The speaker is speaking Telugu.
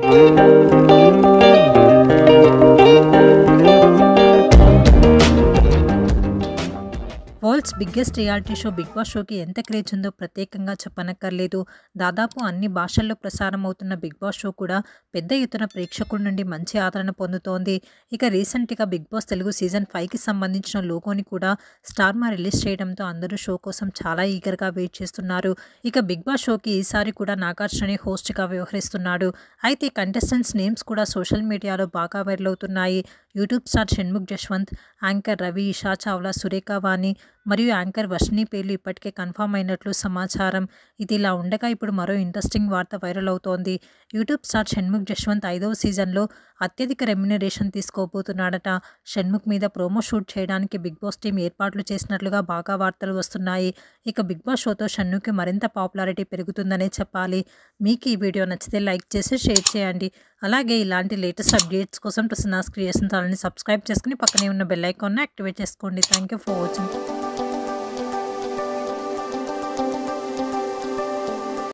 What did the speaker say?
world's biggest reality show Bigg Boss షోకి ఎంత క్రేజ్ ఉందో ప్రత్యేకంగా చెప్పనక్కర్లేదు దాదాపు అన్ని భాషల్లో ప్రసారం అవుతున్న బిగ్ బాస్ షో కూడా పెద్ద ఎత్తున ప్రేక్షకుల నుండి మంచి ఆదరణ పొందుతోంది ఇక రీసెంట్గా బిగ్ బాస్ తెలుగు సీజన్ ఫైవ్కి సంబంధించిన లోగోని కూడా స్టార్మా రిలీజ్ చేయడంతో అందరూ షో కోసం చాలా ఈగర్గా వెయిట్ చేస్తున్నారు ఇక బిగ్ బాస్ షోకి ఈసారి కూడా నాగార్జునే హోస్ట్గా వ్యవహరిస్తున్నాడు అయితే కంటెస్టెంట్స్ నేమ్స్ కూడా సోషల్ మీడియాలో బాగా వైరల్ అవుతున్నాయి YouTube star Shanmukh Jaswanth anchor Ravi Isha Chawla Surekha Vani మరియు యాంకర్ వర్షిణి పేర్లు ఇప్పటికే కన్ఫర్మ్ అయినట్లు సమాచారం ఇది ఇలా ఉండగా ఇప్పుడు మరో ఇంట్రెస్టింగ్ వార్త వైరల్ అవుతోంది యూట్యూబ్ స్టార్ షణ్ముఖ్ జశ్వంత్ ఐదవ సీజన్లో అత్యధిక రెమ్యునరేషన్ తీసుకోబోతున్నాడట షణ్ముఖ్ మీద ప్రోమో షూట్ చేయడానికి బిగ్ బాస్ టీం ఏర్పాట్లు చేసినట్లుగా బాగా వార్తలు వస్తున్నాయి ఇక బిగ్ బాస్ షోతో షణ్ముఖ్కి మరింత పాపులారిటీ పెరుగుతుందనే చెప్పాలి మీకు ఈ వీడియో నచ్చితే లైక్ చేసి షేర్ చేయండి అలాగే ఇలాంటి లేటెస్ట్ అప్డేట్స్ కోసం ప్రసన్నాస్ క్రియేషన్ ఛానల్ని సబ్స్క్రైబ్ చేసుకుని పక్కనే ఉన్న బెల్ ఐకాన్ని యాక్టివేట్ చేసుకోండి థ్యాంక్ యూ ఫర్ వాచింగ్